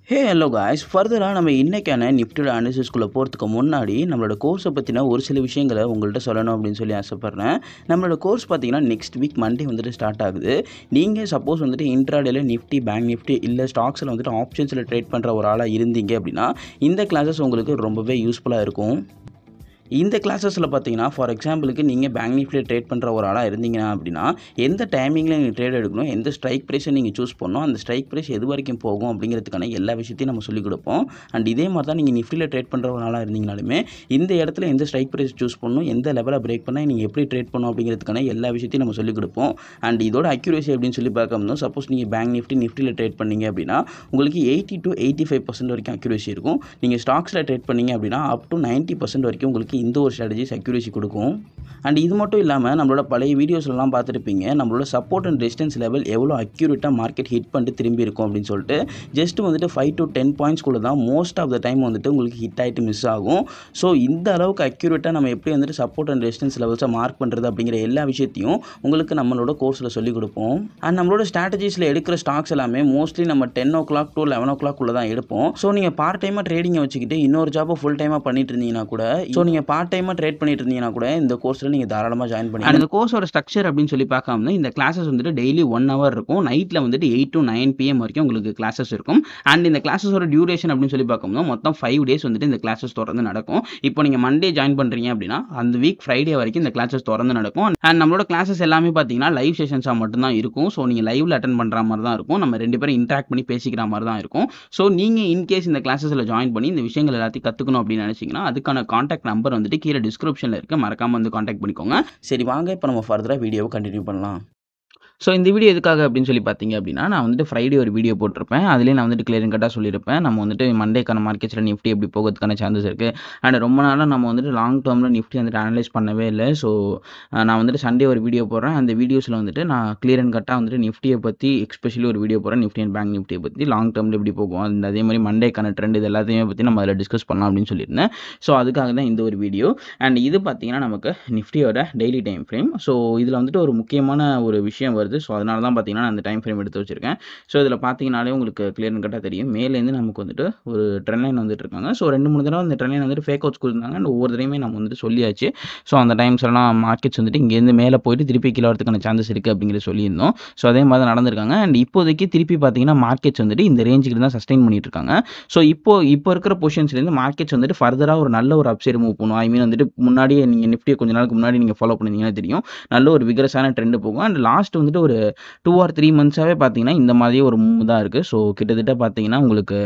hey hello guys ஃபர்தராக நம்ம இன்றைக்கான நிஃப்டியோட அனாலிசிஸ்குள்ளே போகிறதுக்கு முன்னாடி நம்மளோட கோர்ஸை பற்றின ஒரு சில விஷயங்களை உங்கள்கிட்ட சொல்லணும் அப்படின்னு சொல்லி ஆசைப்பட்றேன் நம்மளோட கோர்ஸ் பார்த்தீங்கன்னா நெக்ஸ்ட் வீக் மண்டே வந்துட்டு ஸ்டார்ட் ஆகுது நீங்கள் சப்போஸ் வந்துட்டு இன்ட்ராடேல நிஃப்டி பேங்க் நிஃப்டி இல்லை ஸ்டாக்ஸில் வந்துட்டு ஆப்ஷன்ஸில் ட்ரேட் பண்ணுற ஒரு ஆளாக இருந்தீங்க அப்படின்னா இந்த கிளாஸஸ் உங்களுக்கு ரொம்பவே யூஸ்ஃபுல்லாக இருக்கும் இந்த கிளாஸஸில் பார்த்தீங்கன்னா ஃபார் எக்ஸாம்பிளுக்கு நீங்கள் பேங்க் நிஃப்டியில் ட்ரேட் பண்ணுற ஒரு ஆளாக இருந்தீங்கன்னா அப்படின்னா எந்த டைமிங்கில் நீங்கள் ட்ரேட் எடுக்கணும் எந்த ஸ்ட்ரைக் ப்ரைஸை நீங்கள் சூஸ் பண்ணணும் அந்த ஸ்ட்ரைக் ப்ரைஸ் எது வரைக்கும் போகும் அப்படிங்கிறதுக்கான எல்லா விஷயத்தையும் நம்ம சொல்லிக் கொடுப்போம் அண்ட் இதே மாதிரி தான் நீங்கள் நிஃப்டியில் ட்ரேட் பண்ணுற ஒரு ஆளாக இருந்தீங்கனாலுமே இந்த இடத்துல எந்த ஸ்ட்ரைக் ப்ரைஸ் சூஸ் பண்ணணும் எந்த லெவலை பிரேக் பண்ணால் நீங்கள் எப்படி ட்ரேட் பண்ணணும் அப்படிங்கிறதுக்கான எல்லா விஷயத்தையும் நம்ம சொல்லிக் கொடுப்போம் அண்ட் இதோட அக்யூரேசி அப்படின்னு சொல்லி பார்க்கும்போது சப்போஸ் நீங்கள் பேங்க் நிஃப்டி நிஃப்டியில் ட்ரேட் பண்ணீங்க அப்படின்னா உங்களுக்கு eighty to eighty five percent வரைக்கும் அக்யூரேசி இருக்கும் நீங்கள் ஸ்டாக்ஸில் ட்ரேட் பண்ணீங்க அப்படின்னா அப் டு நைன்ட்டி பர்சன்ட் வரைக்கும் உங்களுக்கு இந்த ஒரு ஸ்ட்ராட்டஜிஸ் அக்யூரேசி கொடுக்கும் அண்ட் இது மட்டும் இல்லாமல் நம்மளோட பழைய வீடியோஸ்லாம் பார்த்துருப்பீங்க நம்மளோட சப்போர்ட் அண்ட் ரெசிஸ்டன்ஸ் லெவல் எவ்வளோ அக்யூரேட்டாக மார்க்கெட் ஹிட் பண்ணிட்டு திரும்பி இருக்கும் அப்படின்னு சொல்லிட்டு ஜஸ்ட் வந்துட்டு ஃபைவ் டு டென் பாயிண்ட்ஸ்குள்ளே தான் மோஸ்ட் ஆஃப் த டைம் வந்துட்டு உங்களுக்கு ஹிட் ஆகிட்டு மிஸ் ஆகும் ஸோ இந்த அளவுக்கு அக்யூரேட்டாக நம்ம எப்படி வந்துட்டு சப்போர்ட் அண்ட் ரெசிஸ்டன்ஸ் லெவல்ஸை மார்க் பண்ணுறது அப்படிங்கிற எல்லா விஷயத்தையும் உங்களுக்கு நம்மளோட கோர்ஸில் சொல்லிக் கொடுப்போம் அண்ட் நம்மளோட ஸ்ட்ராட்டஜிஸில் எடுக்கிற ஸ்டாக்ஸ் எல்லாமே மோஸ்ட்லி நம்ம ten o'clock to eleven o'clock தான் எடுப்போம் ஸோ நீங்கள் பார்ட் டைமாக ட்ரேடிங்கை வச்சுக்கிட்டு இன்னொரு ஜாப்பை ஃபுல் டைமாக பண்ணிட்டு இருந்தீங்கன்னா கூட ஸோ நீங்கள் பார்ட் டைமாக ட்ரேட் பண்ணிட்டு இருந்தீங்கன்னா கூட இந்த கோர்ஸில் நீங்கள் தாராளமாக ஜாயின் பண்ணி அந்த கோர்ஸோட ஸ்ட்ரக்சர் அப்படின்னு சொல்லி பார்க்காம இந்த கிளாஸஸ் வந்துட்டு டெய்லி ஒன் ஹவர் இருக்கும் நைட்டில் வந்துட்டு எயிட் டு நைன் பிஎம் வரைக்கும் உங்களுக்கு கிளாஸஸ் இருக்கும் அண்ட் இந்த கிளாஸஸோட டியூரேஷன் அப்படின்னு சொல்லி பார்க்கும்போது மொத்தம் ஃபைவ் டேஸ் வந்துட்டு இந்த கிளாஸஸ் தொடர்ந்து நடக்கும் இப்போ நீங்கள் மண்டே ஜாயின் பண்ணுறீங்க அப்படின்னா அந்த வீக் ஃப்ரைடே வரைக்கும் இந்த கிளாஸஸ் தொடர்ந்து நடக்கும் அண்ட் நம்மளோட கிளாஸஸ் எல்லாமே பார்த்தீங்கன்னா லைவ் செஷன்ஸாக மட்டும்தான் இருக்கும் ஸோ நீங்கள் லைவ்ல அட்டன் பண்ணுற மாதிரி தான் இருக்கும் நம்ம ரெண்டு பேரும் இன்ட்ராக்ட் பண்ணி பேசிக்கிற மாதிரி தான் இருக்கும் ஸோ நீங்கள் இன்கேஸ் இந்த கிளாஸஸில் ஜாயின் பண்ணி இந்த விஷயங்கள் எல்லாத்தையும் கற்றுக்கணும் அப்படின்னு நினச்சிங்கன்னா அதுக்கான காண்டாக்ட் நம்பர் வந்துட்டு கீழே டிஸ்கிரிப்ஷனில் இருக்க மறக்காமல் வந்து காண்டாக்ட் பண்ணிக்கோங்க சரி வாங்க இப்போ நம்ம ஃபர்தராக வீடியோவை கண்டினியூ பண்ணலாம் ஸோ இந்த வீடியோ எதுக்காக அப்படின்னு சொல்லி பார்த்தீங்க அப்படின்னா நான் வந்துட்டு ஃப்ரைடே ஒரு வீடியோ போட்டிருப்பேன் அதுலேயே நான் வந்துட்டு கிளியர் கட்டாக சொல்லியிருப்பேன் நம்ம வந்துட்டு மண்டேக்கான மார்க்கெட்ஸில் நிஃப்டி எப்படி போகிறதுக்கான சான்சஸ் இருக்குது அண்ட் ரொம்ப நாளாக நம்ம வந்துட்டு லாங் டேர்மில் நிஃப்டி வந்துட்டு அனலைஸ் பண்ணவே இல்லை ஸோ நான் வந்துட்டு சண்டே ஒரு வீடியோ போடுறேன் அந்த வீடியோஸில் வந்துட்டு நான் கிளியர் அண்ட் கட்டாக வந்துட்டு நிஃப்டியை பற்றி எஸ்பெஷலி ஒரு வீடியோ போடுறேன் நிஃப்டி அண்ட் பேங்க் நிஃப்டியை பற்றி லாங் டேர்மில் எப்படி போகும் அந்த அதே மாதிரி மண்டேக்கான ட்ரெண்ட் இது எல்லாத்தையுமே பற்றி நம்ம அதில் டிஸ்கஸ் பண்ணலாம் அப்படின்னு சொல்லியிருந்தேன் ஸோ அதுக்காக தான் இந்த ஒரு வீடியோ அண்ட் இது பார்த்தீங்கன்னா நமக்கு நிஃப்டியோட டெய்லி டைம் ஃப்ரேம் ஸோ இதில் வந்துட்டு ஒரு முக்கியமான ஒரு விஷயம் வருது ஸோ அதனால தான் பார்த்தீங்கன்னா நான் அந்த டைம் ஃப்ரேம் எடுத்து வச்சிருக்கேன் ஸோ இதில் பார்த்தீங்கனாலே உங்களுக்கு கிளியர் கட்டாக தெரியும் மேலேருந்து நமக்கு வந்துட்டு ஒரு ட்ரெண்ட் லைன் வந்துட்டு இருக்காங்க ஸோ ரெண்டு மூணு தடவை அந்த ட்ரெண்ட் லைன் வந்துட்டு ஃபேக் அவுட்ஸ் கொடுத்தாங்க அண்ட் ஒவ்வொரு தடவையுமே நம்ம வந்துட்டு சொல்லியாச்சு ஸோ அந்த டைம்ஸ் எல்லாம் மார்க்கெட்ஸ் வந்துட்டு இங்கேருந்து மேலே போயிட்டு திருப்பி கீழே வரதுக்கான சான்சஸ் இருக்குது அப்படிங்கிறத சொல்லியிருந்தோம் ஸோ அதே மாதிரி தான் நடந்திருக்காங்க அண்ட் இப்போதைக்கு திருப்பி பார்த்தீங்கன்னா மார்க்கெட்ஸ் வந்துட்டு இந்த ரேஞ்சுக்கு தான் சஸ்டைன் பண்ணிட்டு இருக்காங்க ஸோ இப்போ இப்போ இருக்கிற பொசிஷன்ஸ்லேருந்து மார்க்கெட்ஸ் வந்துட்டு ஃபர்தராக ஒரு நல்ல ஒரு அப்சைடு மூவ் பண்ணும் ஐ மீன் வந்துட்டு முன்னாடியே நீங்கள் நிஃப்டியை கொஞ்ச நாளுக்கு முன்னாடி நீங்கள் ஃபாலோ பண்ணிங்கன்னா தெரியும் நல்ல ஒரு விகரஸான ட்ரெண்டு போகும் அண்ட் லாஸ்ட் வந்துட்டு ஒரு டூ ஆர் த்ரீ மந்த்ஸாகவே பார்த்தீங்கன்னா இந்த மாதிரியே ஒரு மூவ் தான் இருக்குது ஸோ கிட்டத்தட்ட பார்த்தீங்கன்னா உங்களுக்கு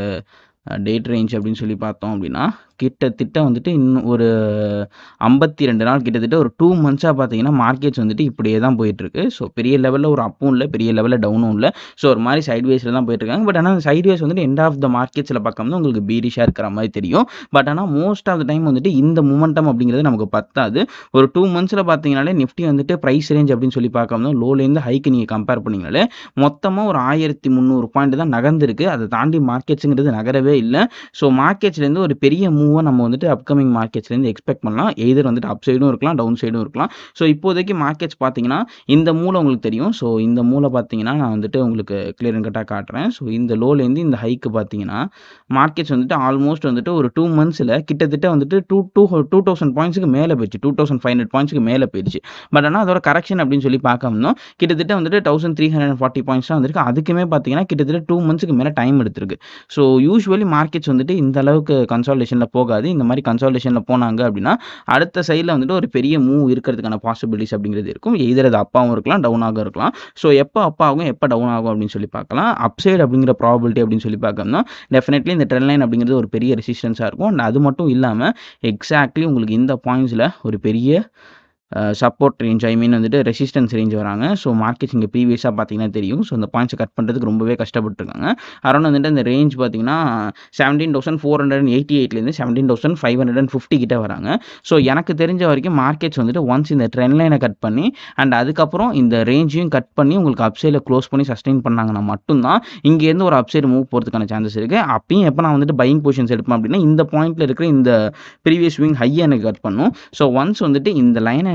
டேட் ரேஞ்ச் அப்படின்னு சொல்லி பார்த்தோம் அப்படின்னா கிட்டத்தட்ட வந்துட்டு இன்னும் ஒரு ஐம்பத்தி ரெண்டு நாள் கிட்டத்தட்ட ஒரு டூ மந்த்ஸாக பார்த்தீங்கன்னா மார்க்கெட்ஸ் வந்துட்டு இப்படியே தான் போயிட்டுருக்கு ஸோ பெரிய லெவலில் ஒரு அப்பும் இல்லை பெரிய லெவலில் டவுனும் இல்லை ஸோ ஒரு மாதிரி சைட்வேஸில் தான் போயிட்டுருக்காங்க பட் ஆனால் சைட்வேஸ் வந்துட்டு எண்ட் ஆஃப் த மார்க்கெட்ஸில் பார்க்கும்போது உங்களுக்கு பீரிஷாக இருக்கிற மாதிரி தெரியும் பட் ஆனால் மோஸ்ட் ஆஃப் த டைம் வந்துட்டு இந்த மூமெண்டம் அப்படிங்கிறது நமக்கு பத்தாது ஒரு டூ மந்த்ஸில் பார்த்தீங்கனாலே நிஃப்டி வந்துட்டு ப்ரைஸ் ரேஞ்ச் அப்படின்னு சொல்லி பார்க்கும்போது லோலேருந்து ஹைக்கு நீங்கள் கம்பேர் பண்ணிங்கனாலே மொத்தமாக ஒரு ஆயிரத்தி முந்நூறு பாயிண்ட் தான் நகர்ந்துருக்கு அதை தாண்டி மார்க்கெட்ஸுங்கிறது நகரவே இல்லை ஸோ மார்க்கெட்ஸ்லேருந்து ஒரு பெரிய மூவை நம்ம வந்துட்டு அப்கமிங் மார்க்கெட்ஸ்லேருந்து எக்ஸ்பெக்ட் பண்ணலாம் எதிர் வந்துட்டு அப் சைடும் இருக்கலாம் டவுன் சைடும் இருக்கலாம் ஸோ இப்போதைக்கு மார்க்கெட்ஸ் பார்த்தீங்கன்னா இந்த மூலை உங்களுக்கு தெரியும் ஸோ இந்த மூலை பார்த்தீங்கன்னா நான் வந்துட்டு உங்களுக்கு கிளியர் கட்டாக காட்டுறேன் ஸோ இந்த லோலேருந்து இந்த ஹைக்கு பார்த்தீங்கன்னா மார்க்கெட்ஸ் வந்துட்டு ஆல்மோஸ்ட் வந்துட்டு ஒரு டூ மந்த்ஸில் கிட்டத்தட்ட வந்துட்டு டூ டூ டூ தௌசண்ட் பாயிண்ட்ஸுக்கு மேலே போயிடுச்சு டூ தௌசண்ட் ஃபைவ் ஹண்ட்ரட் பாயிண்ட்ஸுக்கு மேலே போயிடுச்சு பட் ஆனால் அதோட கரெக்ஷன் அப்படின்னு சொல்லி பார்க்கணும் கிட்டத்தட்ட வந்துட்டு thousand three hundred forty points தான் வந்துருக்கு அதுக்குமே பார்த்தீங்கன்னா கிட்டத்தட்ட டூ மந்த்ஸுக்கு மேலே டைம் எடுத்திருக்கு ஸோ யூஸ்வலி மார்க்கெட்ஸ் வந்துட்டு இந்த அளவுக்கு கன்சால்டேஷனில் போகாது இந்த மாதிரி கன்சால்டேஷனில் போனாங்க அப்படின்னா அடுத்த சைடில் வந்துட்டு ஒரு பெரிய மூவ் இருக்கிறதுக்கான பாசிபிலிட்டிஸ் அப்படிங்கிறது இருக்கும் எதிர் அது அப்பாவும் இருக்கலாம் டவுனாகவும் இருக்கலாம் ஸோ எப்போ அப் ஆகும் எப்போ டவுன் ஆகும் அப்படின்னு சொல்லி பார்க்கலாம் அப் சைடு அப்படிங்கிற ப்ராபிலிட்டி அப்படின்னு சொல்லி பார்க்கணும்னா டெஃபினெட்லி இந்த ட்ரெண்ட் லைன் அப்படிங்கிறது ஒரு பெரிய ரெசிஸ்டன்ஸாக இருக்கும் அண்ட் அது மட்டும் இல்லாமல் எக்ஸாக்ட்லி உங்களுக்கு இந்த பாயிண்ட்ஸில் ஒரு பெரிய சப்போர்ட் ரேஞ்ச் ஐ மீன் வந்துட்டு ரெசிஸ்டன்ஸ் ரேஞ்ச் வராங்க ஸோ மார்க்கெட்ஸ் இங்கே ப்ரீவியஸாக பார்த்தீங்கன்னா தெரியும் ஸோ இந்த பாயிண்ட்ஸை கட் பண்ணுறதுக்கு ரொம்பவே கஷ்டப்பட்டுருக்காங்க அரௌண்ட் வந்துட்டு இந்த ரேஞ்ச் பார்த்தீங்கன்னா seventeen thousand four hundred and eighty எயிட்லேருந்து seventeen thousand five hundred and fifty கிட்ட வராங்க ஸோ எனக்கு தெரிஞ்ச வரைக்கும் மார்க்கெட்ஸ் வந்துட்டு ஒன்ஸ் இந்த ட்ரெண்ட் லைனை கட் பண்ணி அண்ட் அதுக்கப்புறம் இந்த ரேஞ்சையும் கட் பண்ணி உங்களுக்கு அப்சைடில் க்ளோஸ் பண்ணி சஸ்டெயின் பண்ணாங்கன்னா மட்டும்தான் இங்கேருந்து ஒரு அப்சைடு மூவ் போகிறதுக்கான சான்சஸ் இருக்குது அப்பயும் எப்போ நான் வந்துட்டு பையிங் பொசிஷன்ஸ் எடுப்பேன் அப்படின்னா இந்த பாயிண்ட்டில் இருக்கிற இந்த ப்ரீவியஸ் விங் ஹையை எனக்கு கட் பண்ணும் ஸோ ஒன்ஸ் வந்துட்டு இந்த லைனை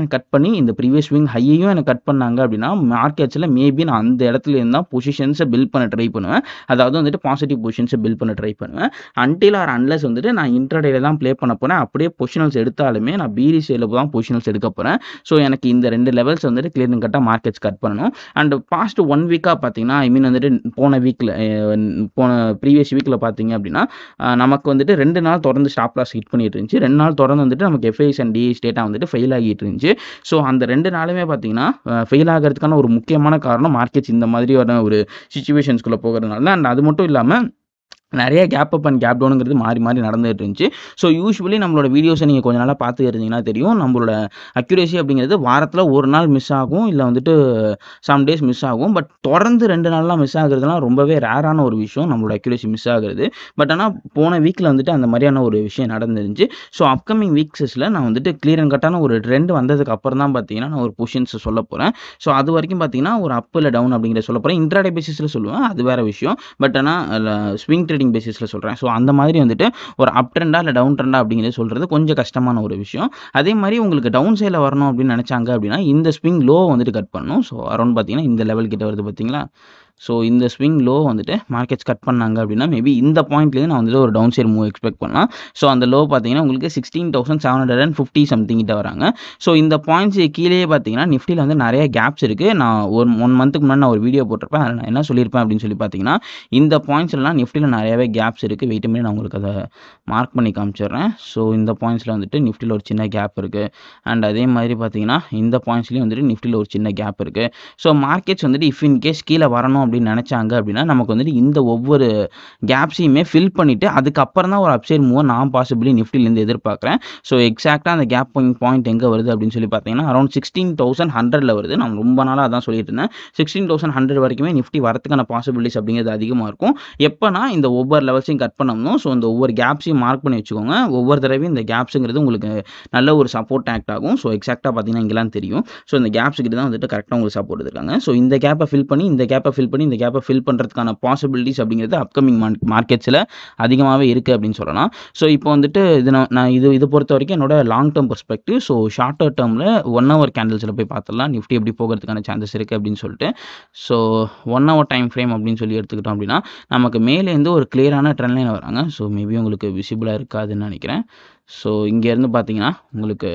எனக்கு கட் பண்ணி இந்த ப்ரீவியஸ் ஸ்விங் ஹையையும் எனக்கு கட் பண்ணாங்க அப்படின்னா மார்க்கெட்ஸில் மேபி நான் அந்த இடத்துல இருந்தால் பொசிஷன்ஸை பில்ட் பண்ண ட்ரை பண்ணுவேன் அதாவது வந்துட்டு பாசிட்டிவ் பொசிஷன்ஸை பில்ட் பண்ண ட்ரை பண்ணுவேன் அன்டில் ஆர் அன்லஸ் வந்துட்டு நான் இன்டர்டேல தான் ப்ளே பண்ண போகிறேன் அப்படியே பொசிஷனல்ஸ் எடுத்தாலுமே நான் பிடி சைடில் தான் பொசிஷனல்ஸ் எடுக்க போகிறேன் ஸோ எனக்கு இந்த ரெண்டு லெவல்ஸ் வந்துட்டு கிளியர் கட்டாக மார்க்கெட்ஸ் கட் பண்ணணும் அண்ட் பாஸ்ட் ஒன் வீக்காக பார்த்தீங்கன்னா ஐ மீன் வந்துட்டு போன வீக்கில் போன ப்ரீவியஸ் வீக்கில் பார்த்தீங்க அப்படின்னா அஹ், நமக்கு வந்துட்டு ரெண்டு நாள் தொடர்ந்து ஸ்டாப் லாஸ் ஹிட் பண்ணிட்டு இருந்துச்சு ரெண்டு நாள் தொடர்ந்து வந்துட்டு நமக்கு எஃப்ஐஎஸ் அண்ட் டிஐஸ் டேட்டா வந்துட்டு ஃபெயில் ஆகிட்டு இருந்துச்சு ஸோ அந்த ரெண்டு நாளுமே பார்த்தீங்கன்னா ஃபெயில் ஆகிறதுக்கான ஒரு முக்கியமான காரணம் மார்க்கெட்ஸ் இந்த மாதிரியான ஒரு சுச்சுவேஷன்ஸ்குள்ளே போகிறதுனால அண்ட் அது மட்டும் இல்லாமல் நிறைய கேப் அப் அண்ட் கேப் டவுனுங்கிறது மாறி மாறி நடந்துகிட்டு இருந்துச்சு ஸோ யூஸ்வலி நம்மளோட வீடியோஸை நீங்கள் கொஞ்ச நாளாக பார்த்து இருந்தீங்கன்னா தெரியும் நம்மளோட அக்யூரேசி அப்படிங்கிறது வாரத்தில் ஒரு நாள் மிஸ் ஆகும் இல்லை வந்துட்டு சம் டேஸ் மிஸ் ஆகும் பட் தொடர்ந்து ரெண்டு நாள்லாம் மிஸ் ஆகுறதுலாம் ரொம்பவே ரேரான ஒரு விஷயம் நம்மளோட அக்யூரேசி மிஸ் ஆகுறது பட் ஆனால் போன வீக்கில் வந்துட்டு அந்த மாதிரியான ஒரு விஷயம் நடந்துருந்துச்சு ஸோ அப்கமிங் வீக்ஸஸில் நான் வந்துட்டு கிளியர் அண்ட் கட்டான ஒரு ட்ரெண்ட் வந்ததுக்கு அப்புறம் தான் பார்த்தீங்கன்னா நான் ஒரு பொசிஷன்ஸ் சொல்ல போகிறேன் ஸோ அது வரைக்கும் பார்த்தீங்கன்னா ஒரு அப் இல்லை டவுன் அப்படிங்கிற சொல்ல போகிறேன் இன்ட்ராடே பேசிஸில் சொல்லுவேன் அது வேறு விஷயம் பட் ஆனால் ஸ்விங் ட்ரேடிங் பேசிஸில் சொல்கிறேன் ஸோ அந்த மாதிரி வந்துட்டு ஒரு அப் ட்ரெண்டா இல்லை டவுன் ட்ரெண்டா அப்படிங்கிறது சொல்கிறது கொஞ்சம் கஷ்டமான ஒரு விஷயம் அதே மாதிரி உங்களுக்கு டவுன் சைடில் வரணும் அப்படின்னு நினச்சாங்க அப்படின்னா இந்த ஸ்விங் லோ வந்துட்டு கட் பண்ணணும் ஸோ அரௌண்ட் பார்த்தீங்கன்னா இந்த லெவல் கிட்ட வருது பார்த்தீங்களா ஸோ இந்த ஸ்விங் லோ வந்துட்டு மார்க்கெட்ஸ் கட் பண்ணாங்க அப்படின்னா மேபி இந்த பாயிண்ட்லேயே நான் வந்துட்டு ஒரு டவுன் சைடு மூவ் எக்ஸ்பெக்ட் பண்ணலாம் ஸோ அந்த லோ பார்த்தீங்கன்னா உங்களுக்கு sixteen thousand seven hundred and fifty something கிட்ட வராங்க ஸோ இந்த பாயிண்ட்ஸ் கீழேயே பார்த்தீங்கன்னா நிஃப்டியில் வந்து நிறைய கேப்ஸ் இருக்குது நான் ஒரு ஒன் மந்த்துக்கு முன்னாடி நான் ஒரு வீடியோ போட்டிருப்பேன் அதில் நான் என்ன சொல்லியிருப்பேன் அப்படின்னு சொல்லி பார்த்தீங்கன்னா இந்த பாயிண்ட்ஸ்லாம் நிஃப்டியில் நிறையவே கேப்ஸ் இருக்குது வெயிட் பண்ணி நான் உங்களுக்கு அதை மார்க் பண்ணி காமிச்சிடுறேன் ஸோ இந்த பாயிண்ட்ஸில் வந்துட்டு நிஃப்டியில் ஒரு சின்ன கேப் இருக்குது அண்ட் அதே மாதிரி பார்த்தீங்கன்னா இந்த பாயிண்ட்ஸ்லேயும் வந்துட்டு நிஃப்டியில் ஒரு சின்ன கேப் இருக்குது ஸோ மார்க்கெட்ஸ் வந்துட்டு இஃப் இன் கேஸ் கீழே வரணும் அப்படின்னு நினச்சாங்க அப்படின்னா நமக்கு வந்துட்டு இந்த ஒவ்வொரு கேப்ஸையுமே ஃபில் பண்ணிவிட்டு அதுக்கப்புறம் தான் ஒரு அப்சைட் மூவ் நான் பாசிபிளி நிஃப்டிலேருந்து எதிர்பார்க்குறேன் ஸோ எக்ஸாக்டாக அந்த கேப் பாயிண்ட் எங்கே வருது அப்படின்னு சொல்லி பார்த்தீங்கன்னா அரௌண்ட் சிக்ஸ்டீன் தௌசண்ட் ஹண்ட்ரடில் வருது நான் ரொம்ப நாளாக அதான் சொல்லிட்டு இருந்தேன் சிக்ஸ்டீன் தௌசண்ட் ஹண்ட்ரட் வரைக்குமே நிஃப்டி வரதுக்கான பாசிபிலிட்டிஸ் அப்படிங்கிறது அதிகமாக இருக்கும் எப்போனா இந்த ஒவ்வொரு லெவல்ஸையும் கட் பண்ணணும் ஸோ இந்த ஒவ்வொரு கேப்ஸையும் மார்க் பண்ணி வச்சுக்கோங்க ஒவ்வொரு தடவையும் இந்த கேப்ஸுங்கிறது உங்களுக்கு நல்ல ஒரு சப்போர்ட் ஆக்ட் ஆகும் ஸோ எக்ஸாக்டாக பார்த்தீங்கன்னா இங்கெல்லாம் தெரியும் ஸோ இந்த கேப்ஸ் கிட்ட தான் வந்துட்டு கரெக்டாக உங்களுக்கு சப்போர்ட் இருக்காங்க ஸோ இந்த கேப்பை ஃபில் பண்ணி இந்த கேப்பை ஃபில் பண்ணி இந்த கேப்பை ஃபில் பண்ணுறதுக்கான பாசிபிலிட்டிஸ் அப்படிங்கிறது அப்கமிங் மார்க்கெட்ஸில் அதிகமாகவே இருக்குது அப்படின்னு சொல்லலாம் ஸோ இப்போ வந்துட்டு இது நான் நான் இது இது பொறுத்த வரைக்கும் என்னோட long term perspective so shorter டேர்மில் ஒன் ஹவர் கேண்டில்ஸில் போய் பார்த்துடலாம் நிஃப்டி எப்படி போகிறதுக்கான சான்சஸ் இருக்குது அப்படின்னு சொல்லிட்டு so one hour time frame அப்படின்னு சொல்லி எடுத்துக்கிட்டோம் அப்படின்னா நமக்கு மேலேருந்து ஒரு கிளியரான ட்ரெண்ட் லைன் வராங்க ஸோ மேபி உங்களுக்கு விசிபிளாக இருக்காதுன்னு நினைக்கிறேன் ஸோ இங்கேருந்து பார்த்தீங்கன்னா உங்களுக்கு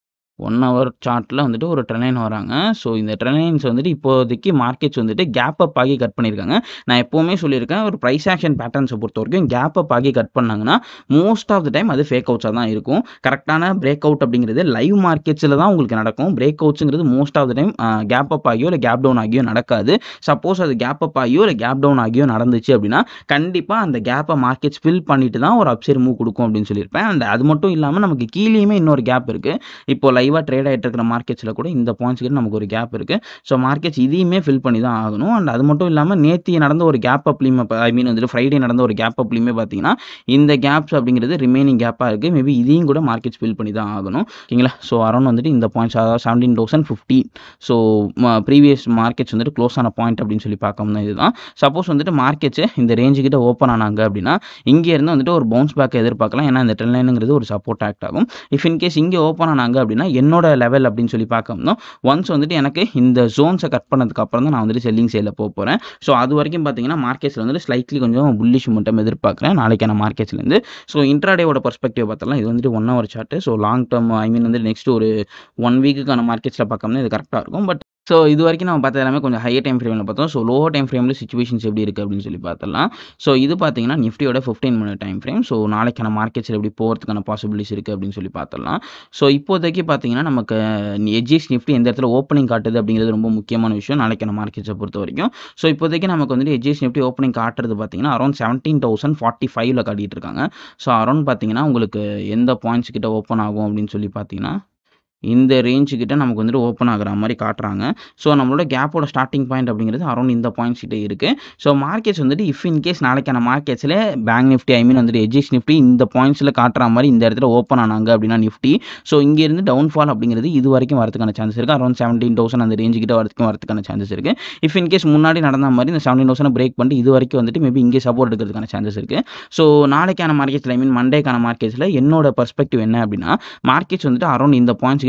ஒன் ஹவர் சார்ட்டில் வந்துட்டு ஒரு ட்ரெண்ட் வராங்க ஸோ இந்த ட்ரெண்ட் வந்துட்டு இப்போதைக்கு மார்க்கெட்ஸ் வந்துட்டு கேப் அப் ஆகி கட் பண்ணியிருக்காங்க நான் எப்போவுமே சொல்லியிருக்கேன் ஒரு ப்ரைஸ் ஆக்ஷன் பேட்டர்ன்ஸை பொறுத்த வரைக்கும் கேப் அப் ஆகி கட் பண்ணாங்கன்னா மோஸ்ட் ஆஃப் த டைம் அது ஃபேக் அவுட்ஸாக தான் இருக்கும் கரெக்டான பிரேக் அவுட் அப்படிங்கிறது லைவ் மார்க்கெட்ஸில் தான் உங்களுக்கு நடக்கும் பிரேக் அவுட்ஸுங்கிறது most of the time gap up ஆகியோ இல்லை கேப் டவுன் ஆகியோ நடக்காது சப்போஸ் அது கேப் அப் ஆகியோ இல்லை கேப் டவுன் ஆகியோ நடந்துச்சு அப்படின்னா கண்டிப்பாக அந்த கேப்பை மார்க்கெட்ஸ் ஃபில் பண்ணிட்டு தான் ஒரு அப்சைட் மூவ் கொடுக்கும் அப்படின்னு சொல்லியிருப்பேன் அண்ட் அது மட்டும் இல்லாமல் நமக்கு கீழேயுமே இன்னொரு கேப் இருக்குது இப்போ லைவாக ட்ரேட் ஆகிட்டு இருக்கிற மார்க்கெட்ஸில் கூட இந்த பாயிண்ட்ஸ் கிட்ட நமக்கு ஒரு கேப் இருக்குது ஸோ மார்க்கெட்ஸ் இதையுமே ஃபில் பண்ணி தான் ஆகணும் அண்ட் அது மட்டும் இல்லாமல் நேத்தி நடந்த ஒரு கேப் அப்லையுமே ஐ மீன் வந்துட்டு ஃப்ரைடே நடந்த ஒரு கேப் அப்லையுமே பார்த்தீங்கன்னா இந்த கேப்ஸ் அப்படிங்கிறது ரிமைனிங் கேப்பாக இருக்குது மேபி இதையும் கூட மார்க்கெட்ஸ் ஃபில் பண்ணி தான் ஆகணும் ஓகேங்களா ஸோ அரௌண்ட் வந்துட்டு இந்த பாயிண்ட்ஸ் அதாவது seventeen thousand fifteen so previous markets வந்துட்டு க்ளோஸ் ஆன பாயிண்ட் அப்படின்னு சொல்லி பார்க்கணும் இதுதான் சப்போஸ் வந்துட்டு மார்க்கெட்ஸ் இந்த ரேஞ்சு கிட்ட ஓப்பன் ஆனாங்க அப்படின்னா இங்கே இருந்து வந்துட்டு ஒரு பவுன்ஸ் பேக் எதிர்பார்க்கலாம் ஏன்னா இந்த ட்ரெண்ட் லைனுங்கிறது ஒரு சப்போர்ட் ஆக்ட் ஆகும் இஃப் இன்கேஸ் இங்கே ஓப்பன் ஆனாங்க அப்படின்னா என்னோட லெவல் அப்படின்னு சொல்லி பார்க்கணும் ஒன்ஸ் வந்துட்டு எனக்கு இந்த ஜோன்ஸை கட் பண்ணதுக்கு அப்புறம் தான் நான் வந்துட்டு செல்லிங் சைடில் போக போகிறேன் ஸோ அது வரைக்கும் பார்த்தீங்கன்னா மார்க்கெட்ஸில் வந்துட்டு ஸ்லைட்லி கொஞ்சம் புல்லிஷ் மட்டும் எதிர்பார்க்குறேன் நாளைக்கான மார்க்கெட்ஸ்லேருந்து ஸோ இன்ட்ராடேவோட பர்ஸ்பெக்டிவ் பார்த்தலாம் இது வந்துட்டு one hour chart so long term I mean வந்து நெக்ஸ்ட் ஒரு ஒன் வீக்குக்கான மார்க்கெட்ஸில் பார்க்கணும்னா இது கரெக்டாக இருக்கும் பட் ஸோ இது வரைக்கும் நம்ம பார்த்தது எல்லாமே கொஞ்சம் ஹையர் டைம் ஃப்ரேமில் பார்த்தோம் ஸோ லோவர் டைம் ஃப்ரேமில் சுச்சுவேஷன்ஸ் எப்படி இருக்குது அப்படின்னு சொல்லி பார்த்தலாம் ஸோ இது பார்த்தீங்கன்னா நிஃப்டியோட fifteen minute time frame so நாளைக்கான மார்க்கெட்ஸில் எப்படி போகிறதுக்கான பாசிபிலிட்டிஸ் இருக்குது அப்படின்னு சொல்லி பார்த்தலாம் ஸோ இப்போதைக்கு பார்த்தீங்கன்னா நமக்கு எஜிஎஸ் நிஃப்டி எந்த இடத்துல ஓப்பனிங் காட்டுது அப்படிங்கிறது ரொம்ப முக்கியமான விஷயம் நாளைக்கான மார்க்கெட்ஸை பொறுத்த வரைக்கும் ஸோ இப்போதைக்கு நமக்கு வந்துட்டு எஜிஎஸ் நிஃப்டி ஓப்பனிங் காட்டுறது பார்த்தீங்கன்னா அரௌண்ட் செவன்டீன் தௌசண்ட் ஃபார்ட்டி ஃபைவ்ல காட்டிட்டு இருக்காங்க ஸோ அரௌண்ட் பார்த்தீங்கன்னா உங்களுக்கு எந்த பாயிண்ட்ஸ் கிட்ட ஓப்பன் ஆகும் அப்படின்னு சொல்லி பார்த்தீங்கன்னா இந்த ரேஞ்சு கிட்ட நமக்கு வந்துட்டு ஓப்பன் ஆகுற மாதிரி காட்டுறாங்க ஸோ நம்மளோட கேப்போட ஸ்டார்டிங் பாயிண்ட் அப்படிங்கிறது அரௌண்ட் இந்த பாயிண்ட்ஸ் கிட்ட இருக்குது ஸோ மார்க்கெட்ஸ் வந்துட்டு இஃப் இன் கேஸ் நாளைக்கான மார்க்கெட்ஸில் பேங்க் நிஃப்டி ஐ மீன் வந்துட்டு எஜிஎஸ் நிஃப்டி இந்த பாயிண்ட்ஸில் காட்டுற மாதிரி இந்த இடத்துல ஓப்பன் ஆனாங்க அப்படின்னா நிஃப்டி ஸோ இங்கேருந்து டவுன்ஃபால் அப்படிங்கிறது இது வரைக்கும் வரதுக்கான சான்சஸ் இருக்குது அரௌண்ட் செவன்டீன் தௌசண்ட் அந்த ரேஞ்சு கிட்ட வரதுக்கும் வரதுக்கான சான்சஸ் இருக்குது இஃப் இன் கேஸ் முன்னாடி நடந்த மாதிரி இந்த செவன்டீன் தௌசண்ட் பிரேக் பண்ணிட்டு இது வரைக்கும் வந்துட்டு மேபி இங்கே சப்போர்ட் எடுக்கிறதுக்கான சான்சஸ் இருக்குது ஸோ நாளைக்கான மார்க்கெட்ஸில் ஐ மீன் மண்டேக்கான மார்க்கெட்ஸில் என்னோட பர்ஸ்பெக்டிவ் என்ன அப்படின்னா மார்க்கெட்ஸ் வந்துட்டு அரௌண்ட் இந்த பாயிண்ட்ஸ் கிட்ட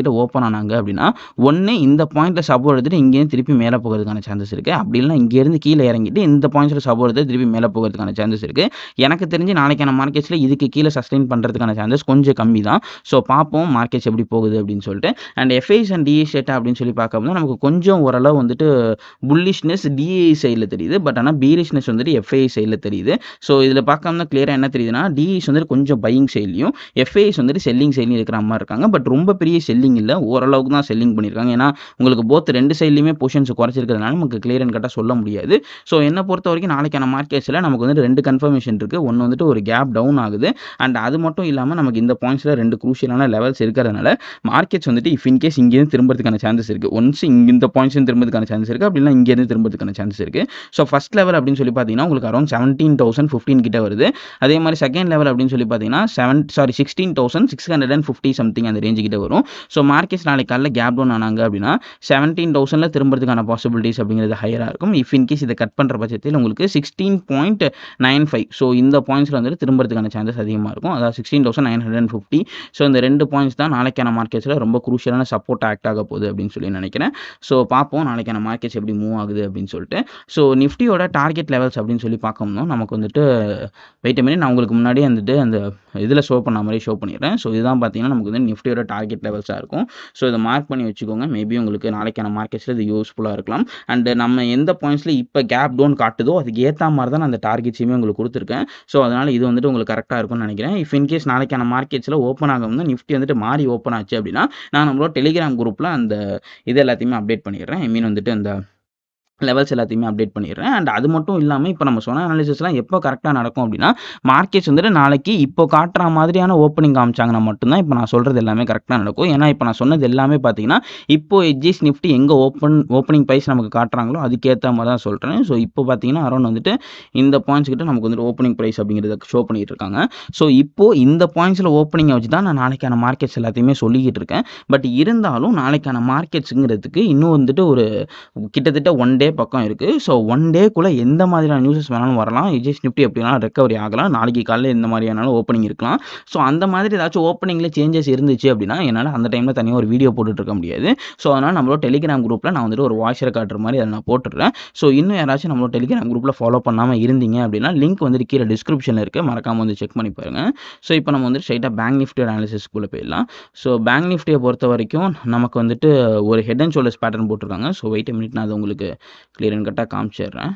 பாயிண்ட்டில் ஓப்பன் ஆனாங்க அப்படின்னா ஒன்று இந்த பாயிண்ட்டில் சப்போர்ட் எடுத்துட்டு இங்கேருந்து திருப்பி மேலே போகிறதுக்கான சான்சஸ் இருக்குது அப்படி இல்லைனா இங்கேருந்து கீழே இறங்கிட்டு இந்த பாயிண்ட்ஸில் சப்போர்ட் எடுத்து திருப்பி மேலே போகிறதுக்கான சான்சஸ் இருக்குது எனக்கு தெரிஞ்சு நாளைக்கான மார்க்கெட்ஸில் இதுக்கு கீழே சஸ்டெயின் பண்ணுறதுக்கான சான்சஸ் கொஞ்சம் கம்மி தான் ஸோ பார்ப்போம் மார்க்கெட்ஸ் எப்படி போகுது அப்படின்னு சொல்லிட்டு and FIIs and DII data அப்படின்னு சொல்லி பார்க்கும்போது நமக்கு கொஞ்சம் ஓரளவு வந்துட்டு புல்லிஷ்னஸ் டிஐ சைடில் தெரியுது பட் ஆனால் பீரிஷ்னஸ் வந்துட்டு எஃப்ஐ சைடில் தெரியுது ஸோ இதில் பார்க்காம கிளியராக என்ன தெரியுதுன்னா டிஐஸ் வந்துட்டு கொஞ்சம் பையிங் சைட்லையும் எஃப்ஐஸ் வந்துட்டு செல்லிங் சைட்லையும் இருக்கிற மாதிரி இருக்காங்க பட் ரொம்ப பெரிய செல்லிங் இல்லை ஓரளவுக்கு தான் செல்லிங் பண்ணியிருக்காங்க ஏன்னா உங்களுக்கு போத் ரெண்டு சைட்லையுமே பொசிஷன்ஸ் குறைச்சிருக்கிறதுனால நமக்கு கிளியர் அண்ட் கட்டாக சொல்ல முடியாது ஸோ என்னை பொறுத்த வரைக்கும் நாளைக்கான மார்க்கெட்ஸில் நமக்கு வந்து ரெண்டு கன்ஃபர்மேஷன் இருக்குது ஒன்று வந்துட்டு ஒரு கேப் டவுன் ஆகுது அண்ட் அது மட்டும் இல்லாமல் நமக்கு இந்த பாயிண்ட்ஸில் ரெண்டு குரூஷியலான லெவல்ஸ் இருக்கிறதுனால மார்க்கெட்ஸ் வந்துட்டு இஃப் இன்கேஸ் இங்கேருந்து திரும்பறதுக்கான சான்சஸ் இருக்குது ஒன்ஸ் இங்கே இந்த பாயிண்ட்ஸ் திரும்பறதுக்கான சான்சஸ் இருக்குது அப்படின்னா இங்கேருந்து திரும்பறதுக்கான சான்சஸ் இருக்குது ஸோ ஃபஸ்ட் லெவல் அப்படின்னு சொல்லி பார்த்தீங்கன்னா உங்களுக்கு அரௌண்ட் செவன்டீன் தௌசண்ட் ஃபிஃப்டீன் கிட்ட வருது அதே மாதிரி செகண்ட் லெவல் அப்படின்னு சொல்லி பார்த்தீங்கன்னா seven sorry sixteen thousand six hundred and fifty something அந்த ரேஞ்சு கிட்ட வரும் ஸோ மார்க்கெட்ஸ் நாளைக்கு காலைல கேப் டவுன் ஆனாங்க அப்படின்னா செவன்டீன் தௌசண்டில் திரும்பறதுக்கான பாசிபிலிட்டிஸ் அப்படிங்கிறது ஹையராக இருக்கும் இஃப் இன்கேஸ் இதை கட் பண்ணுற பட்சத்தில் உங்களுக்கு sixteen point nine five so இந்த பாயிண்ட்ஸில் வந்துட்டு திரும்பறதுக்கான சான்சஸ் அதிகமாக இருக்கும் அதாவது sixteen thousand nine hundred and fifty so இந்த ரெண்டு பாயிண்ட்ஸ் தான் நாளைக்கான மார்க்கெட்ஸில் ரொம்ப குரூஷியலான சப்போர்ட் ஆக்ட் ஆக போகுது அப்படின்னு சொல்லி நினைக்கிறேன் ஸோ பார்ப்போம் நாளைக்கான மார்க்கெட்ஸ் எப்படி மூவ் ஆகுது அப்படின்னு சொல்லிட்டு ஸோ நிஃப்டியோட டார்கெட் லெவல்ஸ் அப்படின்னு சொல்லி பார்க்கணும்னா நமக்கு வந்துட்டு வெயிட் மினிட் நான் உங்களுக்கு முன்னாடியே வந்துட்டு அந்த இதில் ஷோ பண்ண மாதிரி ஷோ பண்ணிடுறேன் ஸோ இதுதான் பார்த்தீங்கன்னா நமக்கு வந்து நிஃப்டியோட டார்கெட் லெவல்ஸாக இருக்கும் ஸோ இதை மார்க் பண்ணி வச்சுக்கோங்க மேபி உங்களுக்கு நாளைக்கான மார்க்கெட்ஸில் இது யூஸ்ஃபுல்லாக இருக்கலாம் அண்ட் நம்ம எந்த பாயிண்ட்ஸில் இப்போ கேப் டவுன் காட்டுதோ அதுக்கு ஏற்ற மாதிரி தான் நான் அந்த டார்கெட்ஸையுமே உங்களுக்கு கொடுத்துருக்கேன் ஸோ அதனால் இது வந்துட்டு உங்களுக்கு கரெக்டாக இருக்கும்னு நினைக்கிறேன் இஃப் இன்கேஸ் நாளைக்கான மார்க்கெட்ஸில் ஓப்பன் ஆகும் நிஃப்டி வந்துட்டு மாறி ஓப்பன் ஆச்சு அப்படின்னா நான் நம்மளோட டெலிகிராம் குரூப்பில் அந்த இது எல்லாத்தையுமே அப்டேட் பண்ணிடுறேன் ஐ மீன் வந்துட்டு அந்த லெவல்ஸ் எல்லாத்தையுமே அப்டேட் பண்ணிடுறேன் அண்ட் அது மட்டும் இல்லாமல் இப்போ நம்ம சொன்ன அனாலிசிஸ்லாம் எப்போ கரெக்டாக நடக்கும் அப்படின்னா மார்க்கெட்ஸ் வந்துட்டு நாளைக்கு இப்போ காட்டுற மாதிரியான ஓப்பனிங் காமிச்சாங்கன்னா மட்டும்தான் இப்போ நான் சொல்கிறது எல்லாமே கரெக்டாக நடக்கும் ஏன்னா இப்போ நான் சொன்னது எல்லாமே பார்த்தீங்கன்னா இப்போ எஜ்ஜிஸ் நிஃப்டி எங்கே ஓப்பன் ஓப்பனிங் ப்ரைஸ் நமக்கு காட்டுறாங்களோ அதுக்கேற்ற மாதிரி தான் சொல்கிறேன் ஸோ இப்போ பார்த்தீங்கன்னா அரௌண்ட் வந்துட்டு இந்த பாயிண்ட்ஸ் கிட்ட நமக்கு வந்துட்டு ஓப்பனிங் ப்ரைஸ் அப்படிங்கிறத ஷோ பண்ணிட்டு இருக்காங்க ஸோ இப்போ இந்த பாயிண்ட்ஸில் ஓப்பனிங்கை வச்சு தான் நான் நாளைக்கான மார்க்கெட்ஸ் எல்லாத்தையுமே சொல்லிக்கிட்டு இருக்கேன் பட் இருந்தாலும் நாளைக்கான மார்க்கெட்ஸுங்கிறதுக்கு இன்னும் வந்துட்டு ஒரு கிட்டத்தட்ட ஒன் டே பக்கம் இருக்குது ஸோ ஒன் டேக்குள்ளே எந்த மாதிரியான நியூஸஸ் வேணாலும் வரலாம் எஜிஎஸ் நிஃப்டி எப்படினாலும் ரெக்கவரி ஆகலாம் நாளைக்கு காலையில் எந்த மாதிரியானாலும் ஓப்பனிங் இருக்கலாம் ஸோ அந்த மாதிரி ஏதாச்சும் ஓப்பனிங்கில் சேஞ்சஸ் இருந்துச்சு அப்படின்னா என்னால் அந்த டைமில் தனியாக ஒரு வீடியோ போட்டுட்டு இருக்க முடியாது ஸோ அதனால் நம்மளோட டெலிகிராம் குரூப்பில் நான் வந்துட்டு ஒரு வாய்ஸரை காட்டுற மாதிரி அதை நான் போட்டுடுறேன் ஸோ இன்னும் யாராச்சும் நம்மளோட டெலிகிராம் குரூப்பில் ஃபாலோ பண்ணாமல் இருந்தீங்க அப்படின்னா லிங்க் வந்துட்டு கீழே டிஸ்கிரிப்ஷனில் இருக்குது மறக்காமல் வந்து செக் பண்ணி பாருங்கள் ஸோ இப்போ நம்ம வந்து ஸ்ட்ரைட்டாக பேங்க் நிஃப்டியோட அனாலிசிஸ்க்குள்ளே போயிடலாம் ஸோ பேங்க் நிஃப்டியை பொறுத்த வரைக்கும் நமக்கு வந்துட்டு ஒரு ஹெட் அண்ட் ஷோல்டர்ஸ் பேட்டர்ன் போட்டிருக்காங்க ஸோ வெயிட் மினிட் நான் அது உங்களுக்கு கிளியர் அண்ட் கட்டாக காமிச்சிடுறேன்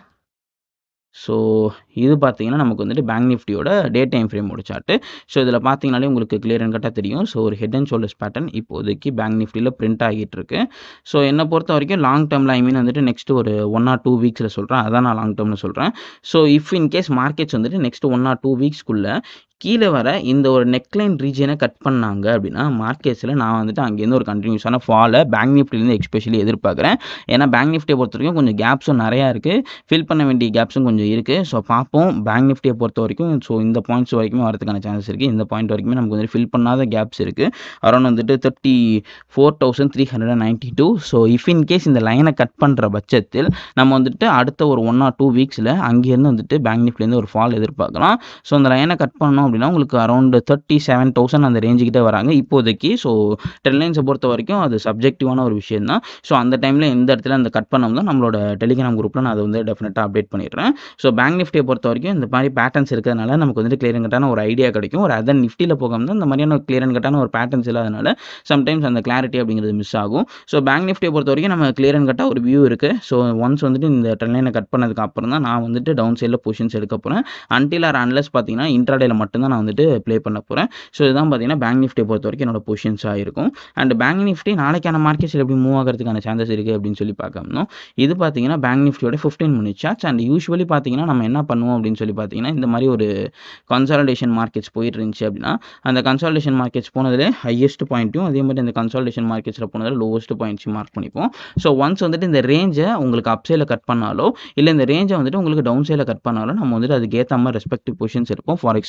ஸோ இது பார்த்தீங்கன்னா நமக்கு வந்துட்டு பேங்க் நிஃப்டியோட டே டைம் ஃப்ரேமோட சார்ட்டு ஸோ இதில் பார்த்தீங்கனாலே உங்களுக்கு கிளியர் அண்ட் கட்டாக தெரியும் ஸோ ஒரு ஹெட் அண்ட் ஷோல்டர்ஸ் பேட்டர்ன் இப்போதைக்கு பேங்க் நிஃப்டியில் பிரிண்ட் ஆகிட்டு இருக்கு ஸோ என்னை பொறுத்த வரைக்கும் லாங் டேர்மில் ஐ மீன் வந்துட்டு நெக்ஸ்ட் ஒரு ஒன் ஆர் டூ வீக்ஸில் சொல்கிறேன் அதான் நான் லாங் டேர்மில் சொல்கிறேன் so if in case markets வந்துட்டு நெக்ஸ்ட் ஒன் ஆர் டூ வீக்ஸ்க்குள்ளே கீழே வர இந்த ஒரு நெக்லைன் ரீஜனை கட் பண்ணாங்க அப்படின்னா மார்க்கெட்ஸில் நான் வந்துட்டு அங்கேருந்து ஒரு கண்டினியூஸான ஃபாலை பேங்க் நிஃப்டிலேருந்து எக்ஸ்பெஷலி எதிர்பார்க்குறேன் ஏன்னா பேங்க் நிஃப்டியை பொறுத்த வரைக்கும் கொஞ்சம் கேப்ஸும் நிறையா இருக்குது ஃபில் பண்ண வேண்டிய கேப்ஸும் கொஞ்சம் இருக்குது ஸோ பார்ப்போம் பேங்க் நிஃப்டியை பொறுத்த வரைக்கும் ஸோ இந்த பாயிண்ட்ஸ் வரைக்குமே வரதுக்கான சான்சஸ் இருக்குது இந்த பாயிண்ட் வரைக்குமே நமக்கு வந்து ஃபில் பண்ணாத கேப்ஸ் இருக்குது அரௌண்ட் வந்துட்டு thirty four thousand three hundred ninety two so if in case இந்த லைனை கட் பண்ணுற பட்சத்தில் நம்ம வந்துட்டு அடுத்த ஒரு ஒன் ஆர் டூ வீக்ஸில் அங்கேருந்து வந்துட்டு பேங்க் நிஃப்டிலேருந்து ஒரு ஃபால் எதிர்பார்க்கலாம் ஸோ அந்த லைனை கட் பண்ணோம் அப்படின்னா உங்களுக்கு அரௌண்ட் தேர்ட்டி செவன் தௌசண்ட் அந்த ரேஞ்சுக்கிட்ட வராங்க இப்போதைக்கு ஸோ டென் லைன்ஸை பொறுத்த வரைக்கும் அது சப்ஜெக்டிவான ஒரு விஷயம் தான் ஸோ அந்த டைமில் எந்த இடத்துல அந்த கட் பண்ணோம்னா நம்மளோட டெலிகிராம் குரூப்பில் நான் அதை வந்து டெஃபினட்டாக அப்டேட் பண்ணிடுறேன் ஸோ பேங்க் நிஃப்டியை பொறுத்த வரைக்கும் இந்த மாதிரி பேட்டர்ன்ஸ் இருக்கிறதுனால நமக்கு வந்துட்டு கிளியர் கட்டான ஒரு ஐடியா கிடைக்கும் ஒரு அதர் நிஃப்டியில் போகாமல் இந்த மாதிரியான கிளியர் கட்டான ஒரு பேட்டர்ன்ஸ் இல்லாதனால சம்டைம்ஸ் அந்த கிளாரிட்டி அப்படிங்கிறது மிஸ் ஆகும் ஸோ பேங்க் நிஃப்டியை பொறுத்த வரைக்கும் நம்ம கிளியர் அண்ட் கட்டாக ஒரு வியூ இருக்குது ஸோ ஒன்ஸ் வந்துட்டு இந்த ட்ரெண்ட் லைனை கட் பண்ணதுக்கு அப்புறம் தான் நான் வந்துட்டு டவுன் சைடில் பொசிஷன்ஸ் எடுக்க போகிறேன் அன்டில் ஆர் அன்லஸ் பார்த்தீங்கன்னா இன்ட்ராடேல மட்டும்தான் நான் வந்துட்டு ப்ளே பண்ண போகிறேன் ஸோ இதுதான் பார்த்தீங்கன்னா பேங்க் நிஃப்டியை பொறுத்த வரைக்கும் என்னோட பொசிஷன்ஸாக இருக்கும் அண்ட் பேங்க் நிஃப்டி நாளைக்கான மார்க்கெட்ஸில் எப்படி மூவ் ஆகிறதுக்கான சான்சஸ் இருக்குது அப்படின்னு சொல்லி பார்க்கணும் இது பார்த்தீங்கன்னா பேங்க் நிஃப்டியோட fifteen minute chart and usually பார்த்தீங்கன்னா நம்ம என்ன பண்ணுவோம் அப்படின்னு சொல்லி பார்த்தீங்கன்னா இந்த மாதிரி ஒரு கன்சால்டேஷன் மார்க்கெட்ஸ் போயிட்டு இருந்துச்சு அப்படின்னா அந்த கன்சால்டேஷன் மார்க்கெட்ஸ் போனதில் ஹையஸ்ட் பாயிண்ட்டும் அதே மாதிரி இந்த கன்சால்டேஷன் மார்க்கெட்ஸில் போனதில் லோவஸ்ட் பாயிண்ட்ஸும் மார்க் பண்ணிப்போம் ஸோ ஒன்ஸ் வந்துட்டு இந்த ரேஞ்சை உங்களுக்கு அப் சைடில் கட் பண்ணாலோ இல்லை இந்த ரேஞ்சை வந்துட்டு உங்களுக்கு டவுன் சைடில் கட் பண்ணாலோ நம்ம வந்துட்டு அதுக்கு ஏற்ற மாதிரி ரெஸ்பெக்டிவ் பொசிஷன்ஸ் இருப்போம் ஃபார் எக்ஸாம்பிளுக்கு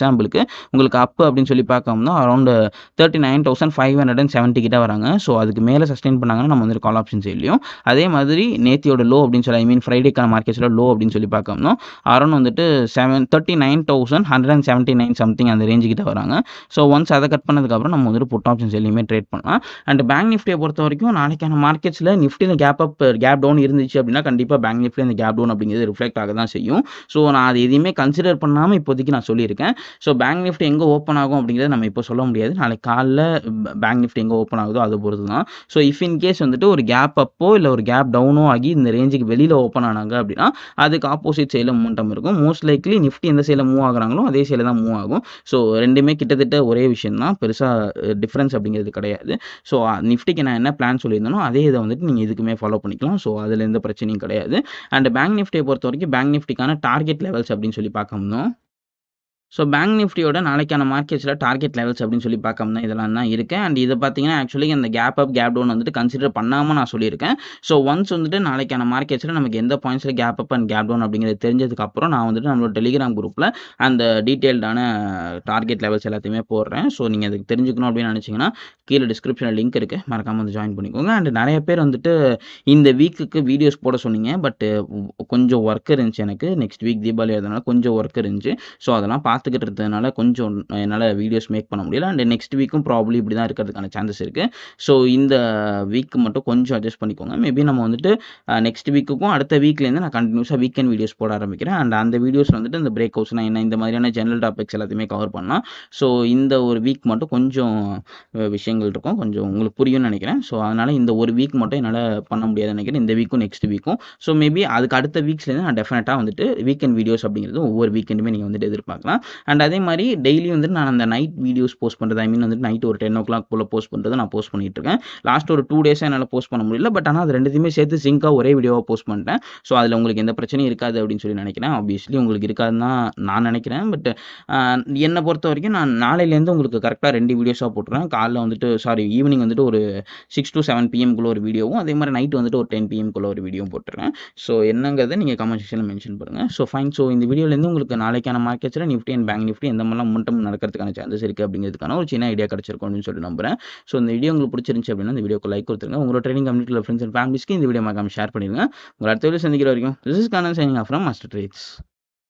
உங்களுக்கு அப் அப்படின்னு சொல்லி பார்க்கணும்னா around thirty nine thousand five hundred and seventy கிட்ட வராங்க ஸோ அதுக்கு மேலே சஸ்டெயின் பண்ணாங்கன்னா நம்ம வந்துட்டு கால் ஆப்ஷன் செய்யலையும் அதே மாதிரி நேத்தியோட லோ அப்படின்னு சொல்லி ஐ மீன் ஃப்ரைடேக்கான மார்க்கெட்ஸில் லோ அப்படின்னு சொல்லி பார்க்கணும் அரௌண்ட் வந்துட்டு seven thirty nine thousand hundred and seventy nine something அந்த ரேஞ்சு கிட்ட வராங்க ஸோ ஒன்ஸ் அதை கட் பண்ணதுக்கப்புறம் நம்ம வந்துட்டு புட் ஆப்ஷன்ஸ் எல்லாமே ட்ரேட் பண்ணலாம் அண்ட் பேங்க் நிஃப்டியை பொறுத்த வரைக்கும் நாளைக்கான மார்க்கெட்ஸில் நிஃப்டியில் கேப் அப் கேப் டவுன் இருந்துச்சு அப்படின்னா கண்டிப்பாக பேங்க் நிஃப்டியில் இந்த கேப் டவுன் அப்படிங்கிறது ரிஃப்ளெக்ட் ஆக தான் செய்யும் ஸோ நான் அது எதையுமே கன்சிடர் பண்ணாமல் இப்போதைக்கு நான் சொல்லியிருக்கேன் ஸோ பேங்க் நிஃப்டி எங்கே ஓப்பன் ஆகும் அப்படிங்கிறத நம்ம இப்போ சொல்ல முடியாது நாளைக்கு காலைல பேங்க் நிஃப்டி எங்கே ஓப்பன் ஆகுதோ அதை பொறுத்து தான் ஸோ இஃப் இன் கேஸ் வந்துட்டு ஒரு கேப் அப்போ இல்லை ஒரு கேப் டவுனோ ஆகி இந்த ரேஞ்சுக்கு வெளியில் ஓப்பன் ஆனாங்க அப்படின்னா அதுக்கு ஆப்போசிட் சைடில் மூமெண்டம் இருக்கும் மோஸ்ட் லைக்லி நிஃப்டி எந்த சைடில் மூவ் ஆகுறாங்களோ அதே சைடில் தான் மூவ் ஆகும் ஸோ ரெண்டுமே கிட்டத்தட்ட ஒரே விஷயம் தான் பெருசாக டிஃப்ரென்ஸ் அப்படிங்கிறது கிடையாது ஸோ நிஃப்டிக்கு நான் என்ன பிளான் சொல்லியிருந்தேனோ அதே இதை வந்துட்டு நீங்கள் இதுக்குமே ஃபாலோ பண்ணிக்கலாம் ஸோ அதில் எந்த பிரச்சனையும் கிடையாது அண்ட் பேங்க் நிஃப்டியை பொறுத்த வரைக்கும் பேங்க் நிஃப்டிக்கான டார்கெட் லெவல்ஸ் அப்படின்னு சொல்லி பார்க்கணும் ஸோ பேங்க் நிஃப்டியோட நாளைக்கான மார்க்கெட்ஸில் டார்கெட் லெவல்ஸ் அப்படின்னு சொல்லி பார்க்கணும் தான் இதெல்லாம் தான் இருக்குது அண்ட் இதை பார்த்தீங்கன்னா ஆக்சுவலி அந்த கேப் அப் கேப் டவுன் வந்துட்டு கன்சிடர் பண்ணாமல் நான் சொல்லியிருக்கேன் ஸோ ஒன்ஸ் வந்துட்டு நாளைக்கான மார்க்கெட்ஸில் நமக்கு எந்த பாயிண்ட்ஸில் gap up and gap down அப்படிங்கிறது தெரிஞ்சதுக்கப்புறம் நான் வந்துட்டு நம்மளோட டெலிகிராம் குரூப்பில் அந்த டீட்டெயில்டான டார்கெட் லெவல்ஸ் எல்லாத்தையுமே போடுறேன் ஸோ நீங்கள் அதுக்கு தெரிஞ்சுக்கணும் அப்படின்னு நினச்சிங்கன்னா கீழே டிஸ்கிரிப்ஷனில் லிங்க் இருக்குது மறக்காமல் வந்து ஜாயின் பண்ணிக்கோங்க அண்ட் நிறைய பேர் வந்துட்டு இந்த வீக்குக்கு வீடியோஸ் போட சொன்னீங்க பட் கொஞ்சம் ஒர்க் இருந்துச்சு எனக்கு நெக்ஸ்ட் வீக் தீபாவளி அதனால கொஞ்சம் ஒர்க் இருந்துச்சு ஸோ அதெல்லாம் பார்த்துக்கிட்டு இருந்ததுனால கொஞ்சம் என்னால் வீடியோஸ் மேக் பண்ண முடியல அண்ட் நெக்ஸ்ட் வீக்கும் ப்ராப்ளி இப்படி தான் இருக்கிறதுக்கான சான்சஸ் இருக்குது ஸோ இந்த வீக் மட்டும் கொஞ்சம் அட்ஜஸ்ட் பண்ணிக்கோங்க மேபி நம்ம வந்துட்டு நெக்ஸ்ட் வீக்குக்கும் அடுத்த வீக்லேருந்து நான் கண்டினியூஸாக வீக்கெண்ட் வீடியோஸ் போட ஆரம்பிக்கிறேன் அண்ட் அந்த வீடியோஸ் வந்துட்டு இந்த பிரேக் ஹவுஸ்னால் என்ன இந்த மாதிரியான ஜெனரல் டாபிக்ஸ் எல்லாத்தையுமே கவர் பண்ணலாம் ஸோ இந்த ஒரு வீக் மட்டும் கொஞ்சம் அஹ், விஷயங்கள் இருக்கும் கொஞ்சம் உங்களுக்கு புரியும்னு நினைக்கிறேன் ஸோ அதனால் இந்த ஒரு வீக் மட்டும் என்னால் பண்ண முடியாதுன்னு நினைக்கிறேன் இந்த வீக்கும் நெக்ஸ்ட் வீக்கும் ஸோ மேபி அதுக்கு அடுத்த வீக்ஸ்லேருந்து நான் டெஃபினட்டாக வந்துட்டு வீக்கெண்ட் வீடியோஸ் அப்படிங்கிறது ஒவ்வொரு வீக்கெண்டுமே நீங்கள் வந்துட்டு எதிர்பார்க்கலாம் அண்ட் அதே மாதிரி டெய்லி வந்துட்டு நான் அந்த நைட் வீடியோஸ் போஸ்ட் பண்ணுறது ஐ மீன் வந்துட்டு நைட் ஒரு டென் ஓ கிளாக் போல் போஸ்ட் பண்ணுறது நான் போஸ்ட் பண்ணிட்டு இருக்கேன் லாஸ்ட் ஒரு டூ டேஸாக என்னால் போஸ்ட் பண்ண முடியல பட் ஆனால் அது ரெண்டுத்தையுமே சேர்த்து சிங்காக ஒரே வீடியோவாக போஸ்ட் பண்ணிட்டேன் ஸோ அதில் உங்களுக்கு எந்த பிரச்சனையும் இருக்காது அப்படின்னு சொல்லி நினைக்கிறேன் ஆப்வியஸ்லி உங்களுக்கு இருக்காதுன்னு தான் நான் நினைக்கிறேன் பட் என்னை பொறுத்த வரைக்கும் நான் நாளையிலேருந்து உங்களுக்கு கரெக்டாக ரெண்டு வீடியோஸாக போட்டுறேன் காலைல வந்துட்டு சாரி ஈவினிங் வந்துட்டு ஒரு சிக்ஸ் டு செவன் பிஎம்குள்ளே ஒரு வீடியோவும் அதே மாதிரி நைட் வந்துட்டு ஒரு டென் பிஎம்குள்ளே ஒரு வீடியோவும் போட்டுறேன் ஸோ என்னங்கிறத நீங்கள் கமெண்ட் செக்ஷனில் மென்ஷன் பண்ணுங்கள் ஸோ ஃபைன் ஸோ இந்த வீடியோலேருந்து உங்களுக்கு நாளைக்கான மார்க்கெட்ஸில் நிஃப்டி அண்ட் பேங்க் நிஃப்டி எந்த மாதிரிலாம் முன்னம் நடக்கிறதுக்கான சான்சஸ் இருக்குது அப்படிங்கிறதுக்கான ஒரு சின்ன ஐடியா கிடச்சிருக்கும் அப்படின்னு சொல்லி நம்புறேன் ஸோ இந்த வீடியோ உங்களுக்கு பிடிச்சிருந்துச்சு அப்படின்னா இந்த வீடியோக்கு லைக் கொடுத்துருங்க உங்களோட ட்ரைனிங் கம்யூனிட்டியில் ஃப்ரெண்ட்ஸ் அண்ட் ஃபேமிலிஸ்க்கு இந்த வீடியோ மறக்காம ஷேர் பண்ணிடுங்க உங்களை அடுத்த வீடியோ சந்திக்கிற வரைக்கும் this is Kannan signing off from master trades